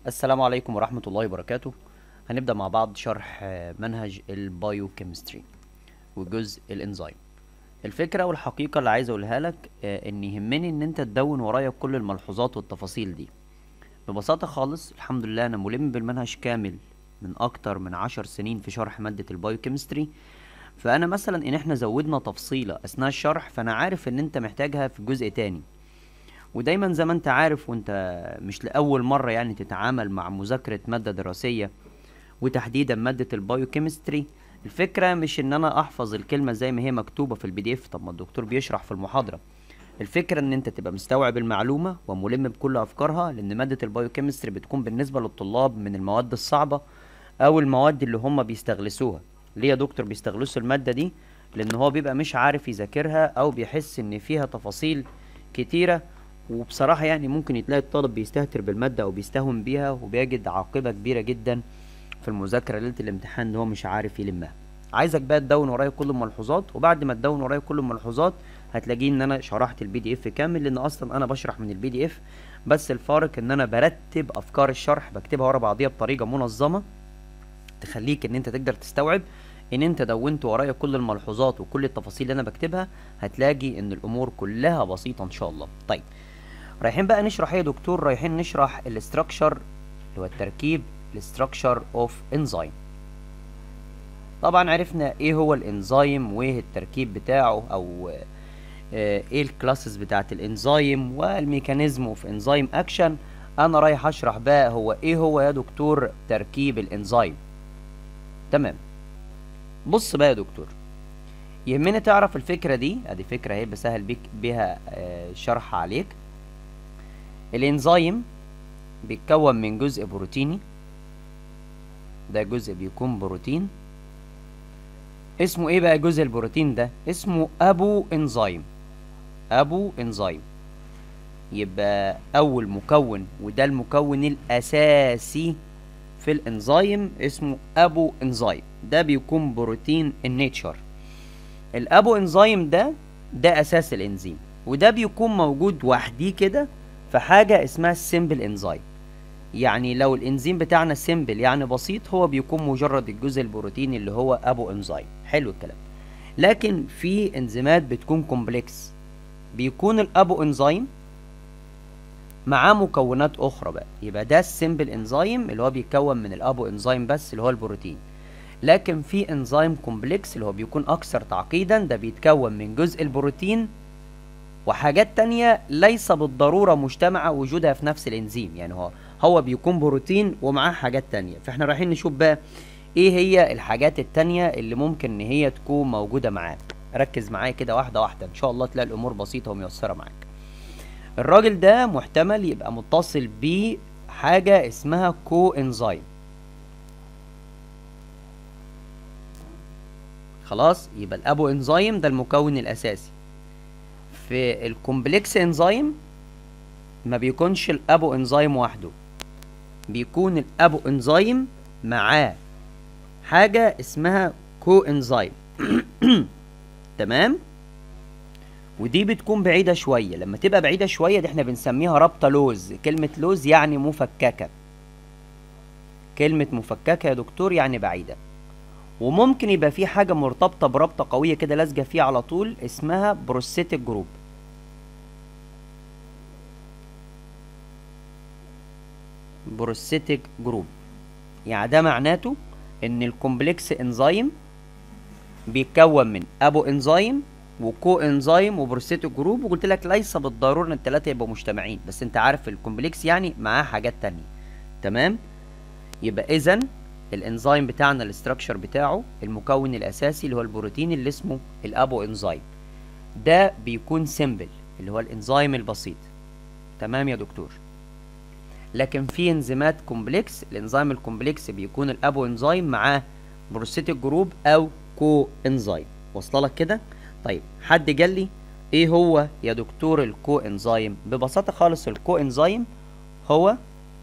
السلام عليكم ورحمة الله وبركاته هنبدأ مع بعض شرح آه، منهج البايوكيمستري وجزء الانزيم الفكرة والحقيقة اللي عايز اقولها لك آه، ان يهمني ان انت تدون ورايا كل الملحوظات والتفاصيل دي ببساطة خالص الحمد لله انا ملم بالمنهج كامل من اكتر من عشر سنين في شرح مادة البايوكيمستري فانا مثلا ان احنا زودنا تفصيلة اثناء الشرح فانا عارف ان انت محتاجها في جزء تاني ودايما زي ما انت عارف وانت مش لأول مرة يعني تتعامل مع مذاكرة مادة دراسية وتحديدا مادة البايوكيمستري الفكرة مش ان انا احفظ الكلمة زي ما هي مكتوبة في البي دي اف طب ما الدكتور بيشرح في المحاضرة الفكرة ان انت تبقى مستوعب المعلومة وملم بكل افكارها لان مادة البايوكيمستري بتكون بالنسبة للطلاب من المواد الصعبة او المواد اللي هم بيستغلسوها ليه يا دكتور بيستغلسوا المادة دي لان هو بيبقى مش عارف يذاكرها او بيحس ان فيها تفاصيل كتيرة وبصراحة يعني ممكن يتلاقي الطالب بيستهتر بالمادة أو بيستهون بيها وبيجد عاقبة كبيرة جدا في المذاكرة ليلة الامتحان إن هو مش عارف يلمها. عايزك بقى تدون ورايا كل الملحوظات وبعد ما تدون ورايا كل الملحوظات هتلاقيه إن أنا شرحت البي دي إف كامل لأن أصلا أنا بشرح من البي دي إف بس الفارق إن أنا برتب أفكار الشرح بكتبها ورا بعضيها بطريقة منظمة تخليك إن أنت تقدر تستوعب ان انت دونت ورايا كل الملحوظات وكل التفاصيل اللي انا بكتبها هتلاقي ان الامور كلها بسيطه ان شاء الله طيب رايحين بقى نشرح ايه يا دكتور رايحين نشرح الاستراكشر اللي هو التركيب الاستراكشر اوف انزيم طبعا عرفنا ايه هو الانزيم وايه التركيب بتاعه او آه، ايه الكلاسز بتاعت الانزيم والميكانيزم اوف انزيم اكشن انا رايح اشرح بقى هو ايه هو يا دكتور تركيب الانزيم تمام بص بقى يا دكتور يهمني تعرف الفكرة دي ادي فكرة اهي بسهل بيك بيها آه، شرح عليك الانزيم بيتكون من جزء بروتيني ده جزء بيكون بروتين اسمه ايه بقى جزء البروتين ده اسمه ابو انزيم ابو انزيم يبقى اول مكون وده المكون الاساسي في الانزيم اسمه ابو انزيم ده بيكون بروتين النيتشر الابو انزيم ده ده اساس الانزيم وده بيكون موجود وحديه كده في حاجه اسمها السيمبل انزيم يعني لو الانزيم بتاعنا سيمبل يعني بسيط هو بيكون مجرد الجزء البروتيني اللي هو ابو انزيم حلو الكلام لكن في انزيمات بتكون كومبلكس بيكون الابو انزيم معاه مكونات اخرى بقى يبقى ده السيمبل انزيم اللي هو بيتكون من الابو انزيم بس اللي هو البروتين لكن في انزيم كومبلكس اللي هو بيكون اكثر تعقيدا ده بيتكون من جزء البروتين وحاجات تانية ليس بالضرورة مجتمعة وجودها في نفس الانزيم يعني هو هو بيكون بروتين ومعاه حاجات تانية فاحنا رايحين نشوف بقى ايه هي الحاجات التانية اللي ممكن ان هي تكون موجودة معاه ركز معايا كده واحدة واحدة ان شاء الله تلاقي الامور بسيطة وميسرة معاك الراجل ده محتمل يبقى متصل بحاجة اسمها كو انزيم خلاص يبقى الابو انزيم ده المكون الاساسي في الكومبلكس انزيم ما بيكونش الابو انزيم وحده بيكون الابو انزيم معاه حاجة اسمها كو انزيم تمام ودي بتكون بعيدة شوية لما تبقى بعيدة شوية دي احنا بنسميها رابطة لوز كلمة لوز يعني مفككة كلمة مفككة يا دكتور يعني بعيدة وممكن يبقى في حاجة مرتبطة برابطة قوية كده لازقة فيه على طول اسمها بروسيتك جروب بروسيتك جروب يعني ده معناته ان الكومبلكس انزيم بيتكون من ابو انزيم وكو انزيم وبروسيتك جروب وقلت لك ليس بالضروره ان الثلاثه يبقوا مجتمعين بس انت عارف الكومبلكس يعني معاه حاجات تانية تمام يبقى اذا الانزيم بتاعنا الاستراكشر بتاعه المكون الاساسي اللي هو البروتين اللي اسمه الابو انزيم ده بيكون سيمبل اللي هو الانزيم البسيط تمام يا دكتور لكن في انزيمات كومبلكس الانزيم الكومبلكس بيكون الابو انزيم معاه بروسيتك جروب او كو انزيم واصله لك كده طيب حد قال لي ايه هو يا دكتور الكو انزيم ببساطه خالص الكو انزيم هو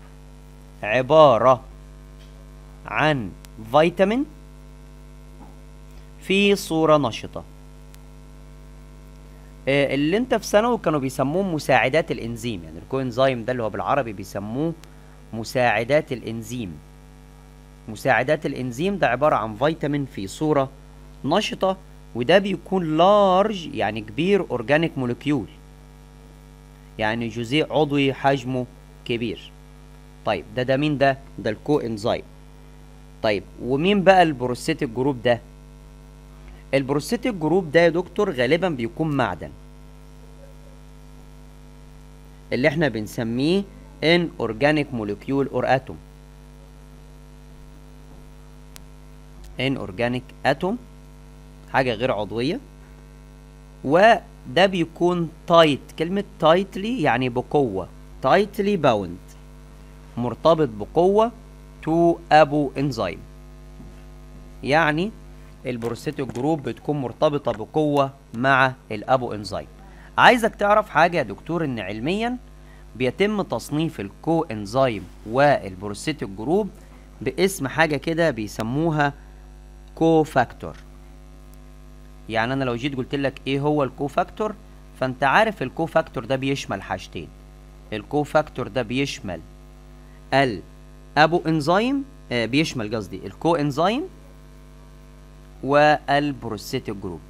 عباره عن فيتامين في صورة نشطة آه، اللي انت في ثانوي كانوا بيسموه مساعدات الانزيم يعني الكوانزيم ده اللي هو بالعربي بيسموه مساعدات الانزيم مساعدات الانزيم ده عبارة عن فيتامين في صورة نشطة وده بيكون لارج يعني كبير اورجانيك مولكيول يعني جزيء عضوي حجمه كبير طيب ده ده مين ده ده الكو انزيم طيب ومين بقى البروستيتيك جروب ده البروستيتيك جروب ده يا دكتور غالبا بيكون معدن اللي احنا بنسميه ان اورجانيك مولكيول اور اتوم ان اورجانيك اتوم حاجه غير عضويه وده بيكون تايت كلمه تايتلي يعني بقوه تايتلي باوند مرتبط بقوه تو ابو انزيم يعني البروستيتيك جروب بتكون مرتبطه بقوه مع الابو انزيم عايزك تعرف حاجه يا دكتور ان علميا بيتم تصنيف الكو انزيم والبروستيتيك جروب باسم حاجه كده بيسموها كو فاكتور يعني انا لو جيت قلت لك ايه هو الكو فاكتور فانت عارف الكو فاكتور ده بيشمل حاجتين الكو فاكتور ده بيشمل الابو انزيم آه بيشمل قصدي الكو انزيم والبروستيتيك جروب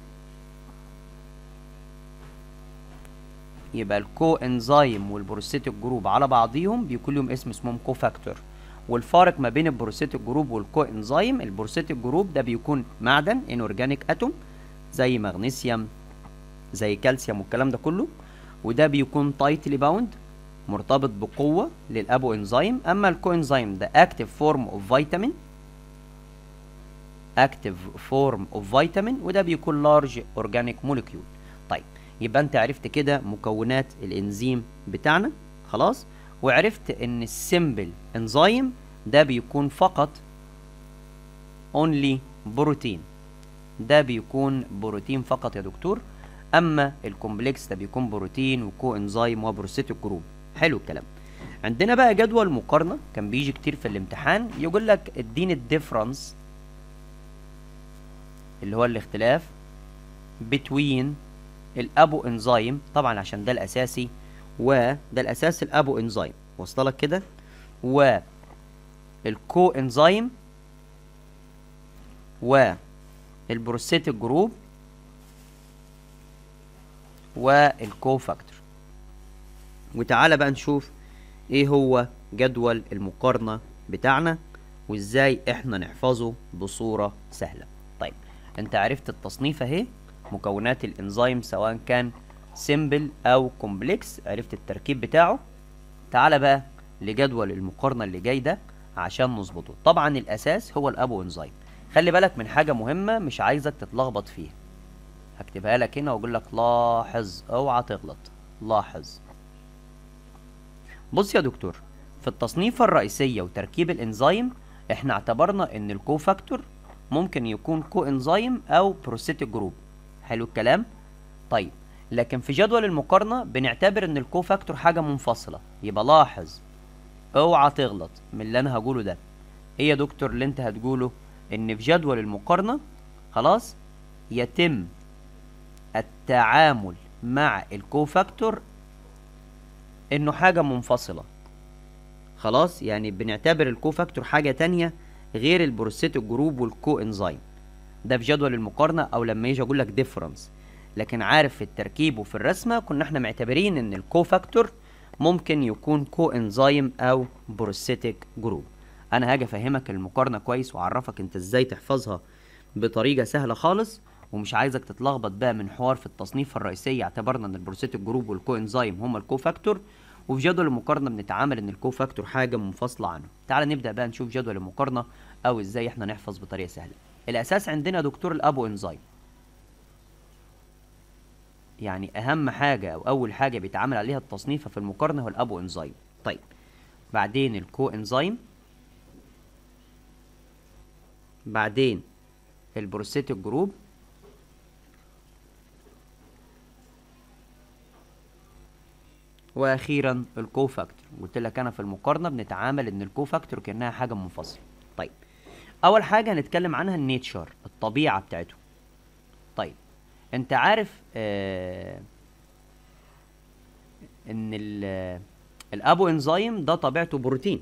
يبقى الكو انزيم والبروستيتيك جروب على بعضيهم بيكون لهم اسم اسمهم كو فاكتور والفارق ما بين البروستيتيك جروب والكو انزيم البروستيتيك جروب ده بيكون معدن انورجانيك اتوم زي مغنيسيوم زي كالسيوم والكلام ده كله وده بيكون تايتلي باوند مرتبط بقوه للابو انزيم اما الكو انزيم ده اكتيف فورم اوف فيتامين اكتيف فورم اوف فيتامين وده بيكون لارج اورجانيك مولكيول طيب يبقى انت عرفت كده مكونات الانزيم بتاعنا خلاص وعرفت ان السيمبل انزيم ده بيكون فقط اونلي بروتين ده بيكون بروتين فقط يا دكتور اما الكومبلكس ده بيكون بروتين وكو انزيم وبروستيتيك جروب حلو الكلام عندنا بقى جدول مقارنه كان بيجي كتير في الامتحان يقول لك اديني الديفرنس اللي هو الاختلاف between الابو انزيم طبعا عشان ده الاساسي وده الاساس الابو انزيم وصل لك كده و الكو انزيم والبروستيتيك جروب والكو فاكتور وتعالى بقى نشوف ايه هو جدول المقارنة بتاعنا وازاي احنا نحفظه بصورة سهلة طيب انت عرفت التصنيف اهي مكونات الانزيم سواء كان سيمبل او كومبلكس عرفت التركيب بتاعه تعالى بقى لجدول المقارنه اللي جاي ده عشان نظبطه طبعا الاساس هو الابو انزيم خلي بالك من حاجه مهمه مش عايزك تتلخبط فيها هكتبها لك هنا واقول لك لاحظ اوعى تغلط لاحظ بص يا دكتور في التصنيفه الرئيسيه وتركيب الانزيم احنا اعتبرنا ان الكو فاكتور ممكن يكون كو انزيم او بروستيتيك جروب حلو الكلام طيب لكن في جدول المقارنه بنعتبر ان الكو فاكتور حاجه منفصله يبقى لاحظ اوعى تغلط من اللي انا هقوله ده ايه يا دكتور اللي انت هتقوله ان في جدول المقارنه خلاص يتم التعامل مع الكو فاكتور انه حاجه منفصله خلاص يعني بنعتبر الكو فاكتور حاجه تانية غير البروستيتيك جروب والكو انزيم ده في جدول المقارنه او لما يجي اقول لك ديفرنس لكن عارف في التركيب وفي الرسمه كنا احنا معتبرين ان الكو فاكتور ممكن يكون كو انزيم او بروستيتيك جروب انا هاجي افهمك المقارنه كويس واعرفك انت ازاي تحفظها بطريقه سهله خالص ومش عايزك تتلخبط بقى من حوار في التصنيف الرئيسيه اعتبرنا ان البروستيتيك جروب والكو انزيم هما الكو فاكتور وفي جدول المقارنه بنتعامل ان الكو فاكتور حاجه منفصله عنه تعال نبدا بقى نشوف جدول المقارنه او ازاي احنا نحفظ بطريقه سهله الاساس عندنا دكتور الابو انزيم يعني اهم حاجه او اول حاجه بيتعامل عليها التصنيف في المقارنه هو الابو انزيم طيب بعدين الكو انزيم بعدين البروستيتيك جروب واخيرا الكو فاكتور قلت لك انا في المقارنه بنتعامل ان الكو فاكتور كانها حاجه منفصله طيب اول حاجه هنتكلم عنها النيتشر الطبيعه بتاعته طيب انت عارف آه ان ال الابو انزيم ده طبيعته بروتين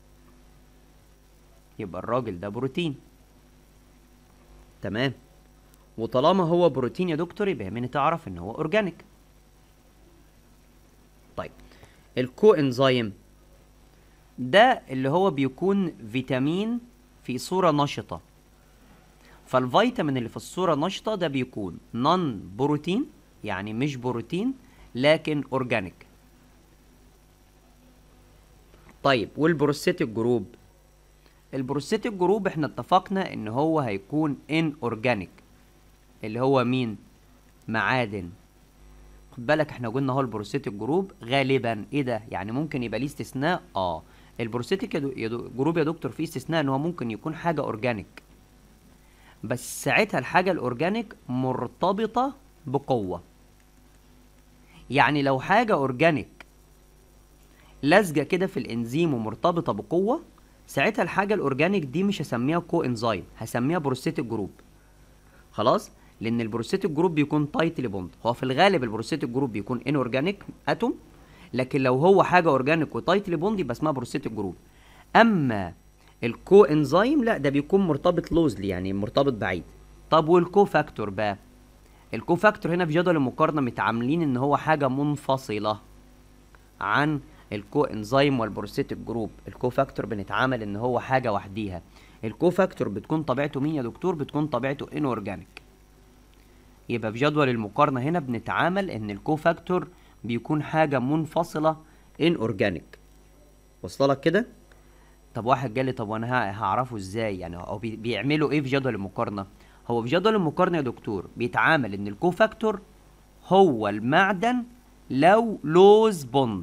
يبقى الراجل ده بروتين تمام وطالما هو بروتين يا دكتور يبقى يهمني تعرف ان هو اورجانيك طيب الكو انزيم ده اللي هو بيكون فيتامين في صورة نشطة فالفيتامين اللي في الصورة النشطة ده بيكون نون بروتين يعني مش بروتين لكن اورجانيك طيب والبروستيتيك جروب البروستيتيك جروب احنا اتفقنا ان هو هيكون ان اورجانيك اللي هو مين معادن خد بالك احنا قلنا هو البروستيتيك جروب غالبا ايه ده يعني ممكن يبقى ليه استثناء اه البروستيتيك يا دو- يا دو- جروب يا دكتور فيه استثناء ان هو ممكن يكون حاجه اورجانيك بس ساعتها الحاجه الاورجانيك مرتبطه بقوه يعني لو حاجه اورجانيك لازجه كده في الانزيم ومرتبطه بقوه ساعتها الحاجه الاورجانيك دي مش هسميها كو انزيم هسميها بروستيتيك جروب خلاص لان البروستيتيك جروب بيكون تايتلي بوند هو في الغالب البروستيتيك جروب بيكون ان اورجانيك اتوم لكن لو هو حاجه اورجانيك وتايتلي بوند يبقى اسمها بروستيتيك جروب اما الكو انزيم لا ده بيكون مرتبط لوزلي يعني مرتبط بعيد طب والكو فاكتور بقى الكو فاكتور هنا في جدول المقارنه متعاملين ان هو حاجه منفصله عن الكو انزيم والبروستيتيك جروب الكو فاكتور بنتعامل ان هو حاجه وحديها الكو فاكتور بتكون طبيعته مين يا دكتور بتكون طبيعته ان اورجانيك يبقى في جدول المقارنه هنا بنتعامل ان الكو فاكتور بيكون حاجه منفصله ان اورجانيك وصل لك كده طب واحد قال لي طب وانا ه- هعرفه ازاي يعني هو بي- بيعملوا ايه في جدول المقارنه هو في جدول المقارنه يا دكتور بيتعامل ان الكو فاكتور هو المعدن لو لوز بوند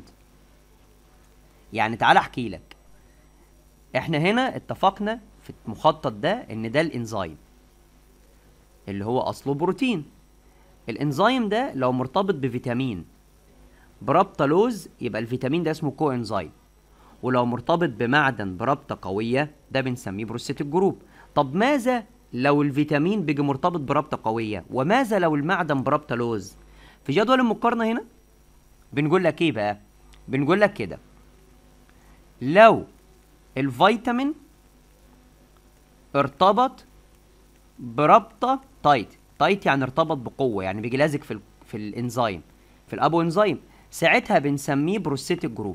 يعني تعال احكي لك احنا هنا اتفقنا في المخطط ده ان ده الانزيم اللي هو اصله بروتين الانزيم ده لو مرتبط بفيتامين برابطه لوز يبقى الفيتامين ده اسمه كو انزيم ولو مرتبط بمعدن برابطه قويه ده بنسميه بروستيتيك جروب طب ماذا لو الفيتامين بيجي مرتبط برابطه قويه وماذا لو المعدن برابطه لوز في جدول المقارنه هنا بنقول لك ايه بقى بنقول لك كده لو الفيتامين ارتبط برابطه تايت تايت يعني ارتبط بقوه يعني بيجي لازق في ال... في الانزيم في الابو انزيم ساعتها بنسميه بروستيتيك جروب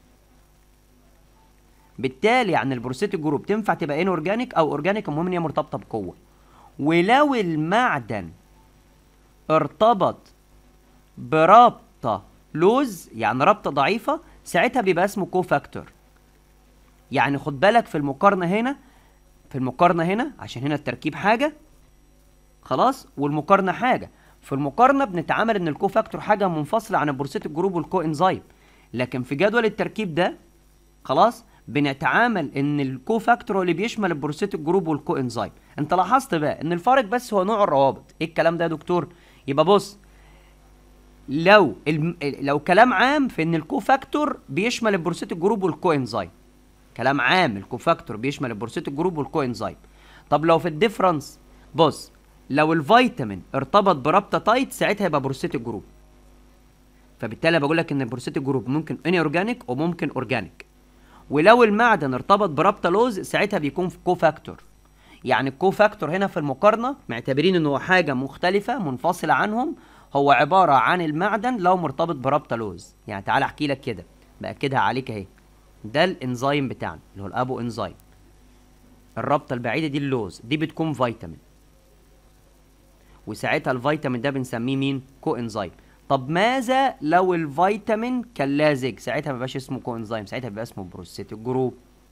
بالتالي يعني البروستيتيك جروب تنفع تبقى ان اورجانيك او اورجانيك المهم ان هي مرتبطه بقوه ولو المعدن ارتبط برابطه لوز يعني رابطه ضعيفه ساعتها بيبقى اسمه كو فاكتور يعني خد بالك في المقارنه هنا في المقارنه هنا عشان هنا التركيب حاجه خلاص والمقارنه حاجه في المقارنه بنتعامل ان الكو فاكتور حاجه منفصله عن البروستيتيك جروب والكو انزيم لكن في جدول التركيب ده خلاص بنتعامل ان الكو فاكتور هو اللي بيشمل البروستيتيك جروب والكو انزيم انت لاحظت بقى ان الفارق بس هو نوع الروابط ايه الكلام ده يا دكتور يبقى بص لو الم... لو كلام عام في ان الكو فاكتور بيشمل البروستيتيك جروب والكو انزيم كلام عام الكو فاكتور بيشمل البروستيتيك جروب والكو انزيم طب لو في الديفرنس بص لو الفيتامين ارتبط برابطه تايت ساعتها يبقى بروستيتيك جروب فبالتالي بقول لك ان البروستيتيك جروب ممكن اني اورجانيك وممكن اورجانيك ولو المعدن ارتبط برابطه لوز ساعتها بيكون في كو فاكتور يعني الكو فاكتور هنا في المقارنه معتبرين ان هو حاجه مختلفه منفصله عنهم هو عباره عن المعدن لو مرتبط برابطه لوز يعني تعال احكي لك كده باكدها عليك اهي ده الانزيم بتاعنا اللي هو الابو انزيم الرابطه البعيده دي اللوز دي بتكون فيتامين وساعتها الفيتامين ده بنسميه مين كو انزيم طب ماذا لو الفيتامين كان لازج ساعتها ما بقاش اسمه كو انزيم ساعتها بيبقى اسمه بروستيتيك جروب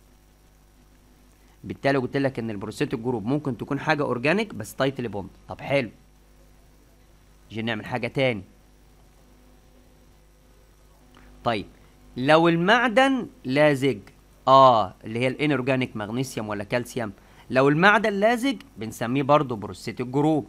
بالتالي قلت لك ان البروستيتيك جروب ممكن تكون حاجه اورجانيك بس تايتلي بوند طب حلو نيجي نعمل حاجه تاني طيب لو المعدن لازج اه اللي هي الانورجانيك مغنيسيوم ولا كالسيوم لو المعدن لازج بنسميه برضه بروستيتيك جروب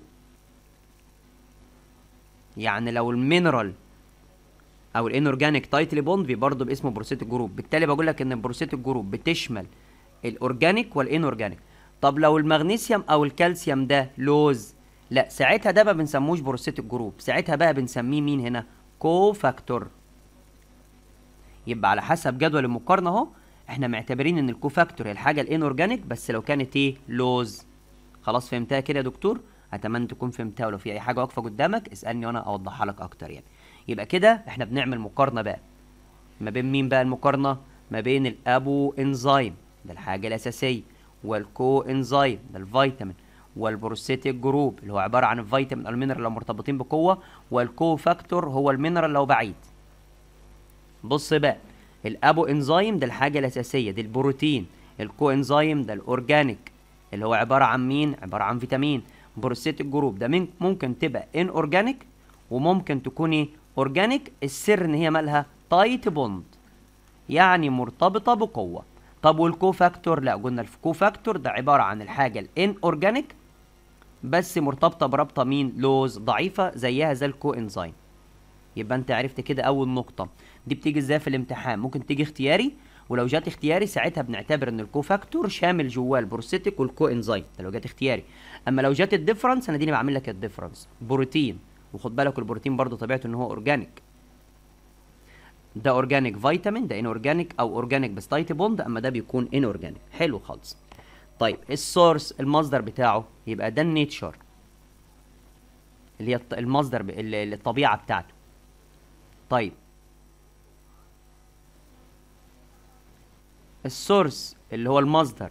يعني لو المينرال او الانورجانيك تايتلي بوند بي برضه باسمه بروستيتيك جروب بالتالي بقول لك ان البروستيتيك جروب بتشمل الاورجانيك والانورجانيك طب لو المغنيسيوم او الكالسيوم ده لوز لا ساعتها ده ما بنسموش بروستيتيك جروب ساعتها بقى بنسميه مين هنا كو فاكتور يبقى على حسب جدول المقارنه اهو احنا معتبرين ان الكوفاكتور هي الحاجه الانورجانيك بس لو كانت ايه لوز خلاص فهمتها كده يا دكتور اتمنى تكون فهمتها ولو في اي حاجه واقفه قدامك اسالني وانا اوضحها لك اكتر يعني يبقى كده احنا بنعمل مقارنه بقى ما بين مين بقى المقارنه ما بين الابو انزيم ده الحاجه الاساسيه والكو انزيم ده الفيتامين والبروسيتيك جروب اللي هو عباره عن الفيتامين المينرال لو مرتبطين بقوه والكو فاكتور هو المينرال لو بعيد بص بقى الابو انزيم ده الحاجه الاساسيه دي البروتين الكو انزيم ده الاورجانيك اللي هو عباره عن مين عباره عن فيتامين بروسيتيك جروب ده من ممكن تبقى ان اورجانيك وممكن تكون ايه اورجانيك السر ان هي مالها تايت بوند يعني مرتبطه بقوه طب والكو فاكتور لا قلنا الكو فاكتور ده عباره عن الحاجه الان اورجانيك بس مرتبطه برابطه مين لوز ضعيفه زيها زي الكو انزيم يبقى انت عرفت كده اول نقطه دي بتيجي ازاي في الامتحان ممكن تيجي اختياري ولو جات اختياري ساعتها بنعتبر ان الكو فاكتور شامل جواه البروسيتيك والكو انزيم ده لو جات اختياري اما لو جات الديفرنس انا دي بعمل لك الديفرنس بروتين وخد بالك البروتين برضو طبيعته ان هو اورجانيك ده اورجانيك فيتامين ده ان اورجانيك او اورجانيك بس تايت بوند اما ده بيكون ان اورجانيك حلو خالص طيب السورس المصدر بتاعه يبقى ده النيتشر اللي هي المصدر ب... الطبيعه بتاعته طيب السورس اللي هو المصدر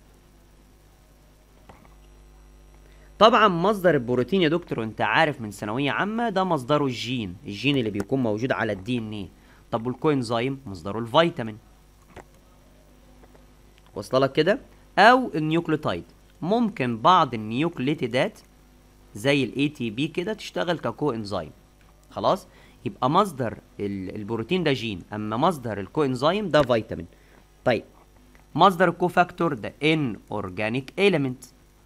طبعا مصدر البروتين يا دكتور وانت عارف من ثانويه عامه ده مصدره الجين الجين اللي بيكون موجود على الدي ان ايه طب والكوينزايم مصدره الفيتامين واصله لك كده او النيوكليوتايد ممكن بعض النيوكليتيدات زي الاي تي بي كده تشتغل ككو انزيم خلاص يبقى مصدر البروتين ده جين اما مصدر الكو انزيم ده فيتامين طيب مصدر الكوفاكتور ده ان اورجانيك اليمنت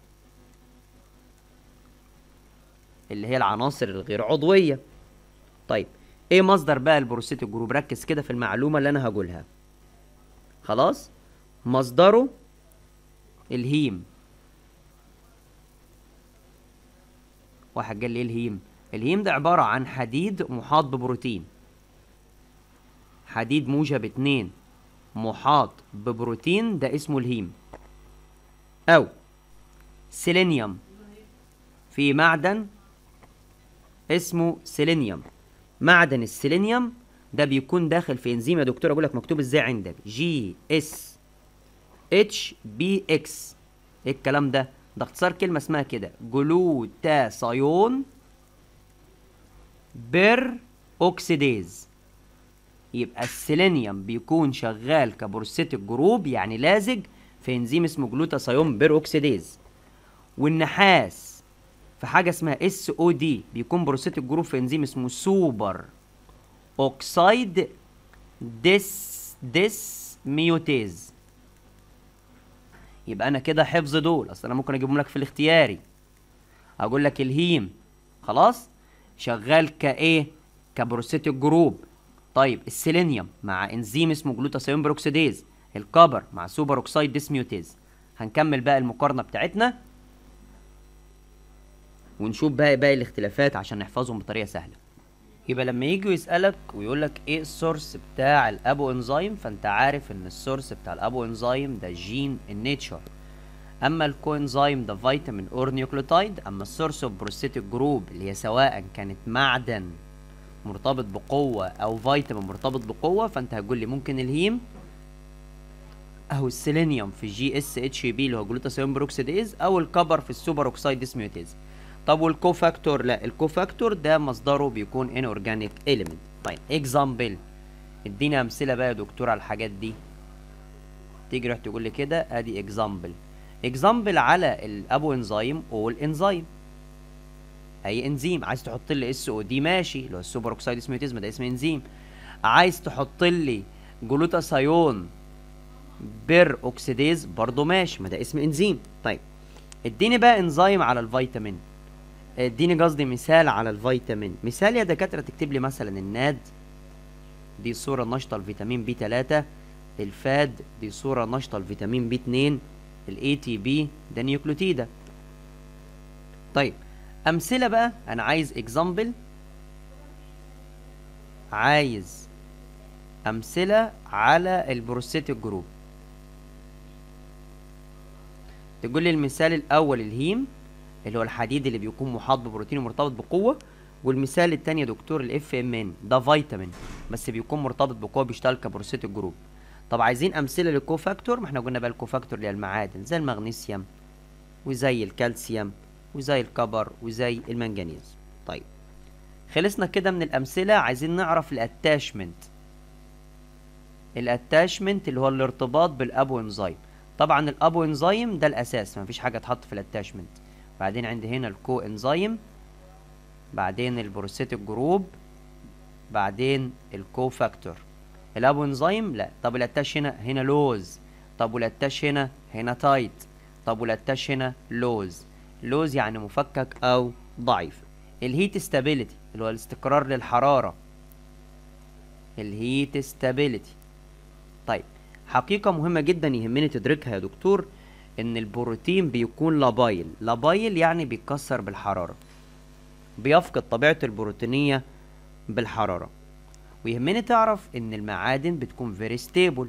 اللي هي العناصر الغير عضويه طيب ايه مصدر بقى البروسيتيك جروب ركز كده في المعلومه اللي انا هقولها خلاص مصدره الهيم واحد قال لي ايه الهيم الهيم ده عباره عن حديد محاط ببروتين حديد موجب اتنين محاط ببروتين ده اسمه الهيم او سيلينيوم في معدن اسمه سيلينيوم معدن السيلينيوم ده بيكون داخل في انزيم يا دكتور اقول لك مكتوب ازاي عندك جي اس اتش بي اكس ايه الكلام ده ده اختصار كلمه اسمها كده جلوتاثيون بير اوكسيديز يبقى السيلينيوم بيكون شغال كبروسيتيك جروب يعني لازج في انزيم اسمه جلوتاثيون بير اوكسيديز والنحاس في حاجه اسمها اس او دي بيكون بروسيتيك جروب في انزيم اسمه سوبر اوكسايد ديس ديس ميوتيز يبقى انا كده حفظ دول اصل انا ممكن اجيبهم لك في الاختياري اقول لك الهيم خلاص شغال كايه كبروسيتيك جروب طيب السيلينيوم مع انزيم اسمه جلوتاثيون بروكسيديز الكبر مع سوبر اوكسايد ديسميوتيز هنكمل بقى المقارنه بتاعتنا ونشوف بقى باقي الاختلافات عشان نحفظهم بطريقه سهله يبقى لما يجي يسالك ويقول لك ايه السورس بتاع الابو انزيم فانت عارف ان السورس بتاع الابو انزيم ده جين النيتشر اما الكوانزيم ده فيتامين اور نيوكليوتايد اما السورس اوف بروستيتيك جروب اللي هي سواء كانت معدن مرتبط بقوه او فيتامين مرتبط بقوه فانت هتقول لي ممكن الهيم او السيلينيوم في الجي اس اتش بي اللي هو جلوتاثيون بروكسيديز او الكبر في السوبر اوكسايد ديسميوتيز طب والكوفاكتور لا الكوفاكتور ده مصدره بيكون ان اورجانيك اليمنت طيب اكزامبل ادينا امثله بقى يا دكتور على الحاجات دي تيجي رح تقول لي كده ادي اكزامبل اكزامبل على الابو انزيم اول انزيم اي انزيم عايز تحط لي اس او دي ماشي اللي هو السوبر اوكسايد اسميوتيزم ده اسم انزيم عايز تحط لي جلوتاثيون بير اوكسيديز برضه ماشي ما ده اسم انزيم طيب اديني بقى انزيم على الفيتامين اديني قصدي مثال على الفيتامين مثال يا دكاتره تكتب لي مثلا الناد دي صوره نشطه لفيتامين بي 3 الفاد دي صوره نشطه لفيتامين بي 2 الاي تي بي ده نيوكليوتيدا طيب امثله بقى انا عايز اكزامبل عايز امثله على البروستيتيك جروب تقول لي المثال الاول الهيم اللي هو الحديد اللي بيكون محاط ببروتين ومرتبط بقوه والمثال التاني يا دكتور الاف ام ان ده فيتامين بس بيكون مرتبط بقوه بيشتغل كبروستيتيك جروب طب عايزين امثله للكوفاكتور ما احنا قلنا بقى الكوفاكتور اللي هي المعادن زي المغنيسيوم وزي الكالسيوم وزي الكبر وزي المنجنيز طيب خلصنا كده من الامثله عايزين نعرف الاتاشمنت الاتاشمنت اللي هو الارتباط بالابو انزيم طبعا الابو انزيم ده الاساس مفيش حاجه تحط في الاتاشمنت بعدين عندي هنا الكو انزيم بعدين البروستيتيك جروب بعدين الكو فاكتور الابو انزيم لا طب الاتاش هنا هنا لوز طب والاتاش هنا هنا تايت طب والاتاش هنا لوز لوز يعني مفكك او ضعيف الهيت ستابيليتي اللي هو الاستقرار للحراره الهيت ستابيليتي طيب حقيقه مهمه جدا يهمني تدركها يا دكتور ان البروتين بيكون لابايل لابايل يعني بيتكسر بالحراره بيفقد طبيعته البروتينيه بالحراره ويهمني تعرف ان المعادن بتكون فيري ستيبل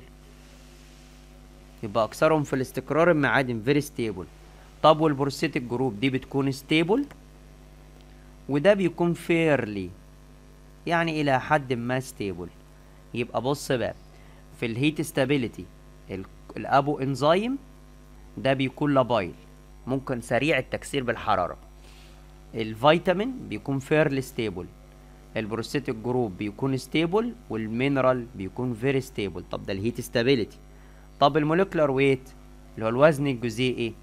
يبقى اكثرهم في الاستقرار المعادن فيري ستيبل طب والبروستيتيك جروب دي بتكون ستيبل وده بيكون فيرلي يعني الى حد ما ستيبل يبقى بص بقى في الهيت ستابيليتي الابو انزيم ده بيكون لابايل ممكن سريع التكسير بالحراره الفيتامين بيكون فيرلي ستيبل البروستيتيك جروب بيكون ستيبل والمينرال بيكون فيري ستيبل طب ده الهيت ستابيليتي طب الموليكولار ويت اللي هو الوزن الجزيئي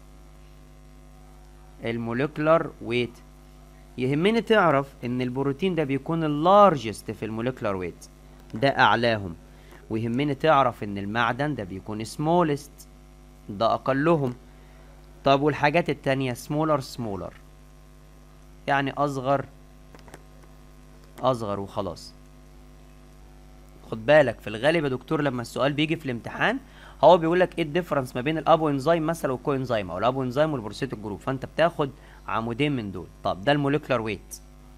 الموليكولار ويت يهمني تعرف ان البروتين ده بيكون اللارجست في الموليكولار ويت ده اعلاهم ويهمني تعرف ان المعدن ده بيكون سمولست ده اقلهم طب والحاجات التانية سمولر سمولر يعني اصغر اصغر وخلاص خد بالك في الغالب يا دكتور لما السؤال بيجي في الامتحان هو بيقول لك ايه الديفرنس ما بين الابو انزيم مثلا والكو انزيم او الابو انزيم والبروستيتيك جروب فانت بتاخد عمودين من دول طب ده الموليكولار ويت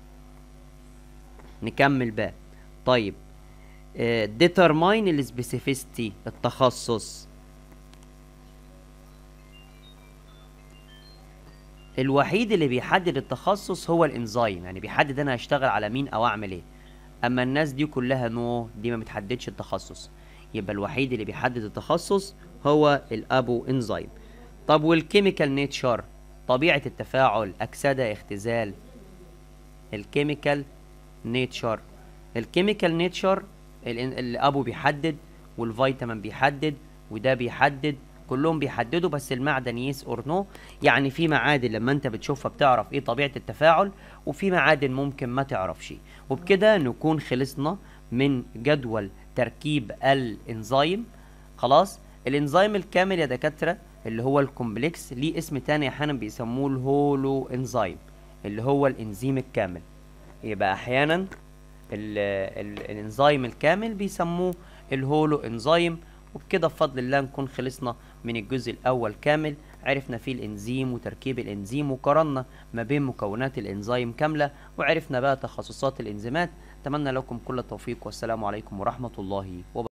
نكمل بقى طيب ديترماين السبيسيفيستي التخصص الوحيد اللي بيحدد التخصص هو الانزيم يعني بيحدد انا هشتغل على مين او اعمل ايه اما الناس دي كلها نو دي ما بتحددش التخصص يبقى الوحيد اللي بيحدد التخصص هو الابو انزيم طب والكيميكال نيتشر طبيعة التفاعل أكسدة اختزال الكيميكال نيتشر الكيميكال نيتشر الأبو بيحدد والفيتامين بيحدد وده بيحدد كلهم بيحددوا بس المعدن يس اور نو يعني في معادن لما انت بتشوفها بتعرف ايه طبيعة التفاعل وفي معادن ممكن ما تعرفش وبكده نكون خلصنا من جدول تركيب الانزيم خلاص الانزيم الكامل يا دكاتره اللي هو الكومبلكس ليه اسم تاني احيانا بيسموه الهولو انزيم اللي هو الانزيم الكامل يبقى احيانا ال ال الانزيم الكامل بيسموه الهولو انزيم وبكده بفضل الله نكون خلصنا من الجزء الاول كامل عرفنا فيه الانزيم وتركيب الانزيم وقارنا ما بين مكونات الانزيم كامله وعرفنا بقى تخصصات الانزيمات اتمنى لكم كل التوفيق والسلام عليكم ورحمه الله وبركاته